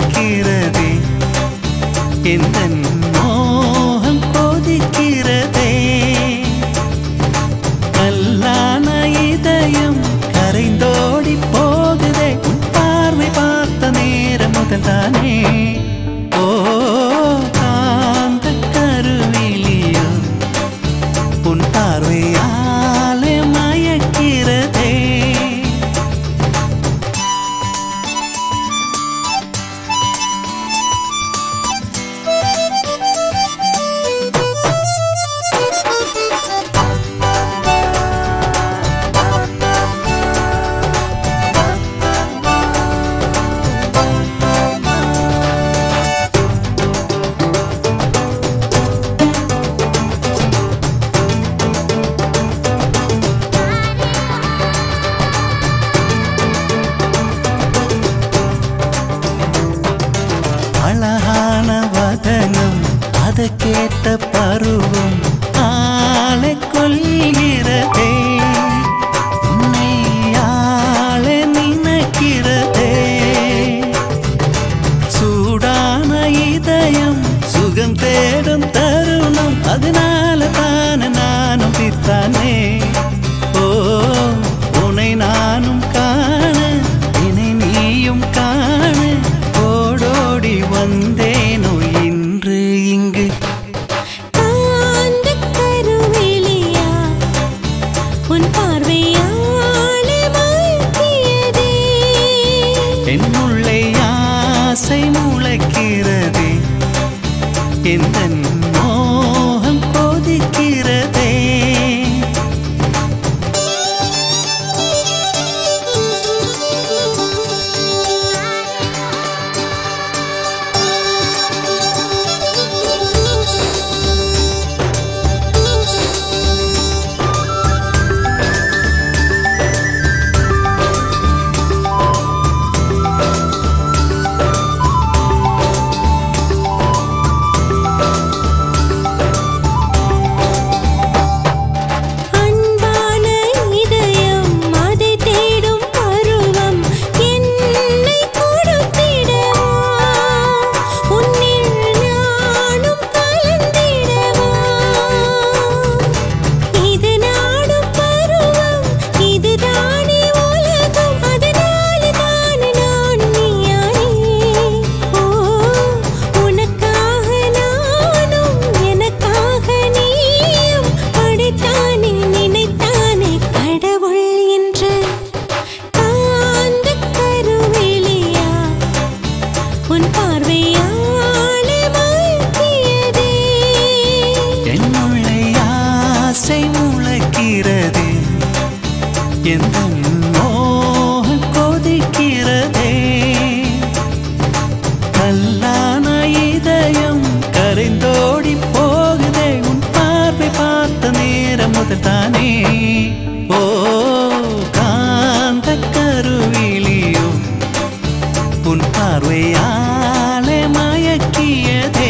கொதிக்கிறதே எந்த மோகம் கொதிக்கிறதே கல்லான இதயம் கரைந்தோடி போகுதே உன் பார்வை பார்த்த நேரம் முதல் தானே ஓ காந்த கருவிலியோ உன் பார்வையாலே மயக்கிறதே அழகான வதனம் அதை கேட்ட பருவம் ஆளை கொள்கிறதே உன்னை ஆளை நினைக்கிறதே சூடான இதயம் சுகம் தேடும் தருணம் அதனால தானே நானும் பித்தானே ஓ உன்னை நானும் காண இணை நீயும் காண ஓடோடி வந்தேனோ இன்று இங்கு காந்த கருவிழியா உன் பார்வையாலே மயக்கியதே என்னுள்ளே ஆசை முளைக்கிறதே எந்த மோகம் கொதிக்கிறதே அன்பான இதயம் அதை தேடும் பருவம் என்னை கொடுத்திடவா உன்னில் நானும் கலந்திடவா இது நாடும் பருவம் இதுதானே உலகம் அதனால தானே நான் நீயானே ஓ உனக்காக நானும் எனக்காக நீயும் படைத்தானே நினைத்தானே கடவுள் என்று காந்த கருவிழியா உன் பார்வையாலே மயக்கியதே என்னுள்ளே ஆசை முளைக்கிறதே எந்த மோகம் கொதிக்கிறதே கல்லான இதயம் கரைந்தோடி போகுதே உன் பார்வை பார்த்த நேரம் முதல் தானே ஓ காந்த கருவிலியோ உன் பார்வையாலே மயக்கியதே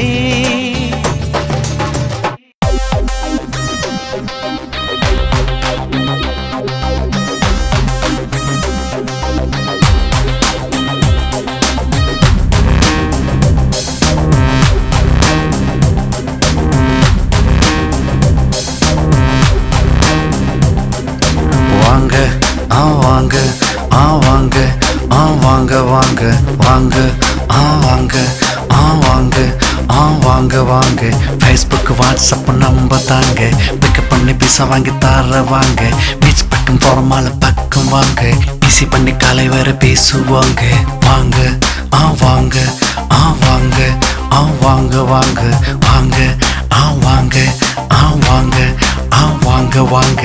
வாங்க ஆ வாங்க ஆ வாங்க ஆ வாங்க வாங்க வாங்க ஆ வாங்க ஆ வாங்க ஆ வாங்க வாங்க ஃபேஸ்புக் வாட்ஸ்அப் நம்பர் தாங்க பிக்கப் பண்ணி பீஸா வாங்கி தர வாங்க பீச் பக்கம் போறமால பக்கம் வாங்க ஈஸி பண்ணி காலை வர பேசுவாங்க வாங்க ஆ வாங்க ஆ வாங்க ஆ வாங்க வாங்க வாங்க ஆ வாங்க ஆ வாங்க ஆ வாங்க வாங்க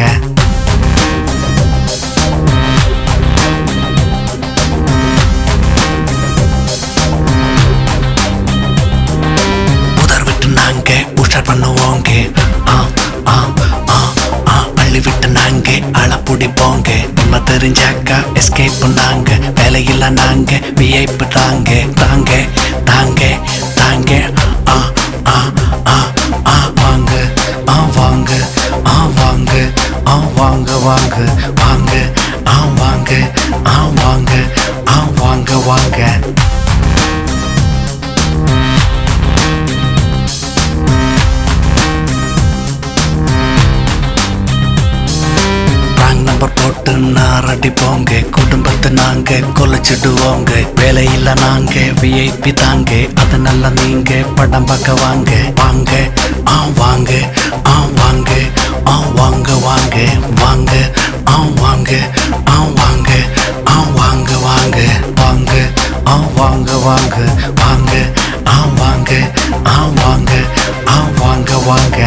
உதர் விட்டு நாங்க உஷார் பண்ணுவோங்க ஆ ஆ ஆ ஆ அள்ளி விட்டு நாங்க அழ பிடிப்போங்க நம்ம தெரிஞ்சாக்கா எஸ்கேப் நாங்க வேலையில்ல நாங்க விஐப்பு தாங்க தாங்க தாங்க தாங்க ஆ ஆ ஆ ஆ வாங்க ஆ வாங்க ஆ வாங்க ஆ வாங்க வாங்க வாங்க ஆ வாங்க ஆ வாங்க ஆ வாங்க வாங்க நாரடி போங்க குடும்பத்தை நாங்க கொலைச்சிடுவோங்க வேலையில்ல நாங்க விஐபி தாங்க அதனால நீங்க படம் பார்க்க வாங்க வாங்க ஆ வாங்க ஆ வாங்க ஆ வாங்க வாங்க வாங்க ஆ வாங்க ஆ வாங்க ஆ வாங்க வாங்க வாங்க ஆ வாங்க வாங்க வாங்க ஆ வாங்க ஆ வாங்க ஆ வாங்க வாங்க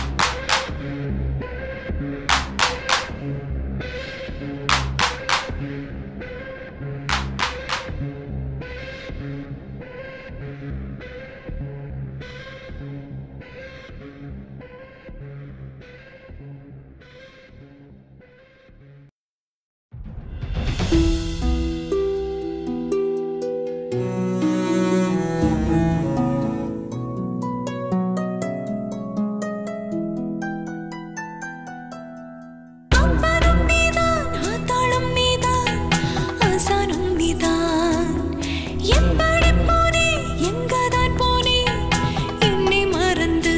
அப்பனும் நீதான் ஆத்தாளும் நீதான் ஆசானும் நீதான் எப்படி போனே எங்கதான் போனே என்னை மறந்து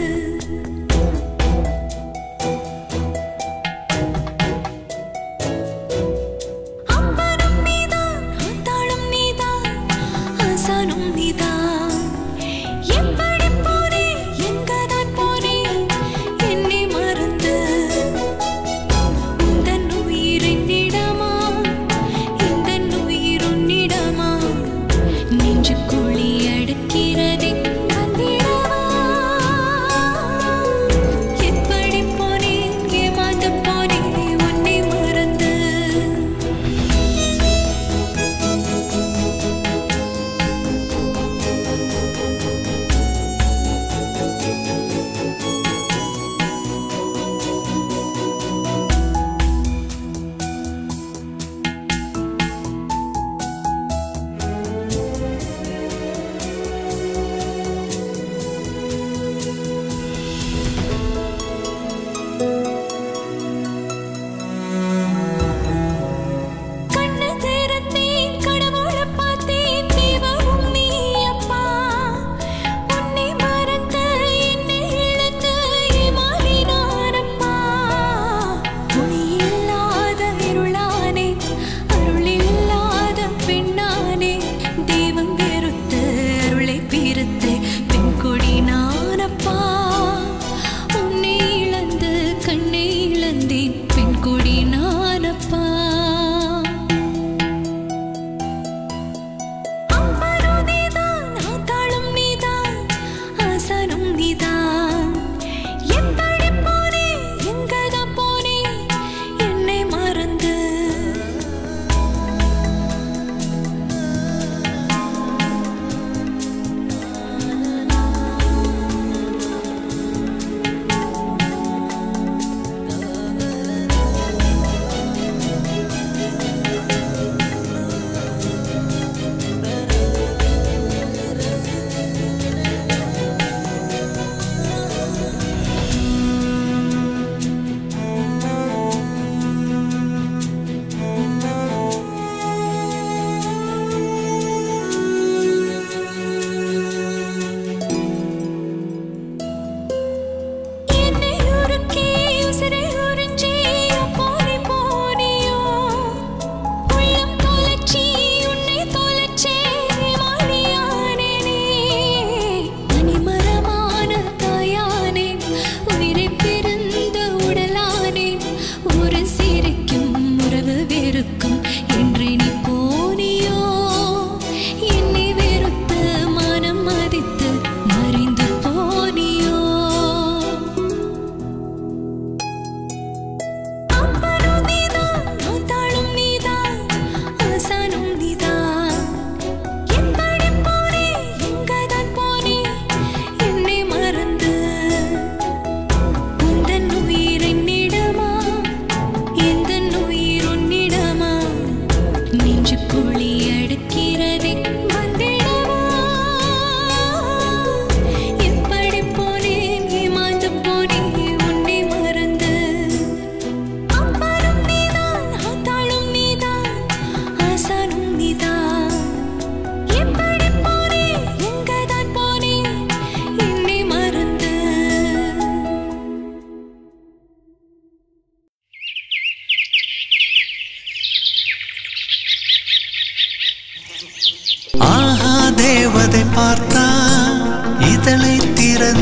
அப்பனும் நீதான் ஆத்தாளும் நீதான் ஆசானும் நீதான் எப்படி போனே எங்கதான் போனே என்னை மறந்து உந்தன் உயிரினிடமா இந்தன் உயிர் உன்னிடமா நெஞ்சுக்குழி அடுக்கிறதே வந்திடவா எப்படி போனேன் ஏமாந்து போனேன் உன்னை மறந்து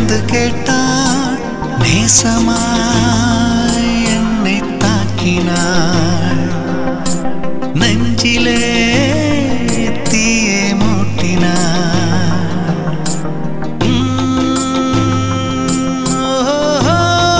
வந்து கேட்டாள் நேசமாய் என்னை தாக்கினாள் நெஞ்சிலே தீயை மூட்டினாள் உம், ஓஹோ.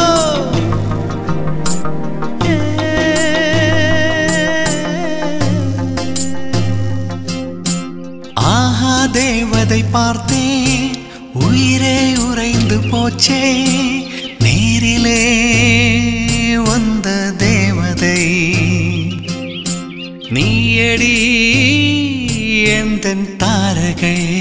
ஆஹா தேவதை பார்த்தேன் உயிரே உறைந்து போச்சே நேரிலே வந்த தேவதை நீயடி எந்தன் தாரகை